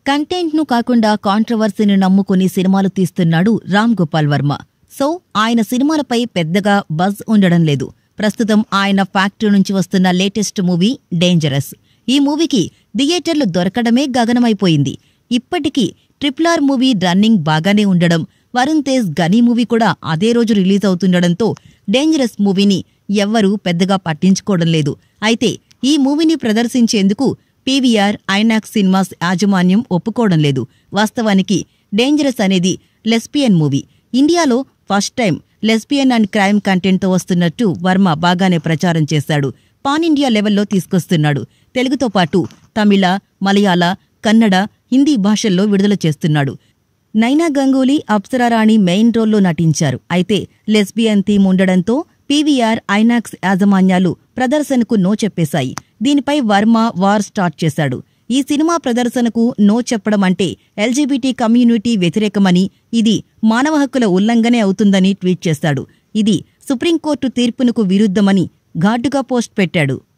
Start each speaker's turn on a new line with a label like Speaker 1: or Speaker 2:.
Speaker 1: కంటెంట్ను కాకుండా కాంట్రవర్సీని నమ్ముకుని సినిమాలు తీస్తున్నాడు రామ్ గోపాల్ వర్మ సో ఆయన సినిమాలపై పెద్దగా బజ్ ఉండడం లేదు ప్రస్తుతం ఆయన ఫ్యాక్టరీ నుంచి వస్తున్న లేటెస్ట్ మూవీ డేంజరస్ ఈ మూవీకి థియేటర్లు దొరకడమే గగనమైపోయింది ఇప్పటికీ ట్రిపుల్ ఆర్ మూవీ రన్నింగ్ బాగానే ఉండడం వరుణ్ తేజ్ గనీ మూవీ కూడా అదే రోజు రిలీజ్ అవుతుండడంతో డేంజరస్ మూవీని ఎవ్వరూ పెద్దగా పట్టించుకోవడం లేదు అయితే ఈ మూవీని ప్రదర్శించేందుకు పీవీఆర్ ఐనాక్స్ సినిమాస్ యాజమాన్యం ఒప్పుకోవడం లేదు వాస్తవానికి డేంజరస్ అనేది లెస్పియన్ మూవీ ఇండియాలో first time lesbian and crime కంటెంట్తో వస్తున్నట్టు వర్మ బాగానే ప్రచారం చేశాడు పాన్ ఇండియా లెవెల్లో తీసుకొస్తున్నాడు తెలుగుతో పాటు తమిళ మలయాళ కన్నడ హిందీ భాషల్లో విడుదల చేస్తున్నాడు నైనా గంగూలీ అప్సరారాణి మెయిన్ రోల్లో నటించారు అయితే లెస్బియన్ థీమ్ ఉండడంతో పీవీఆర్ ఐనాక్స్ యాజమాన్యాలు ప్రదర్శనకు నో చెప్పేశాయి దీనిపై వర్మ వార్ స్టార్ట్ చేశాడు ఈ సినిమా ప్రదర్శనకు నో చెప్పడం అంటే ఎల్జీబీటీ కమ్యూనిటీ వ్యతిరేకమని ఇది మానవ హక్కుల ఉల్లంఘనే అవుతుందని ట్వీట్ చేశాడు ఇది సుప్రీంకోర్టు తీర్పునకు విరుద్ధమని ఘాటుగా పోస్ట్ పెట్టాడు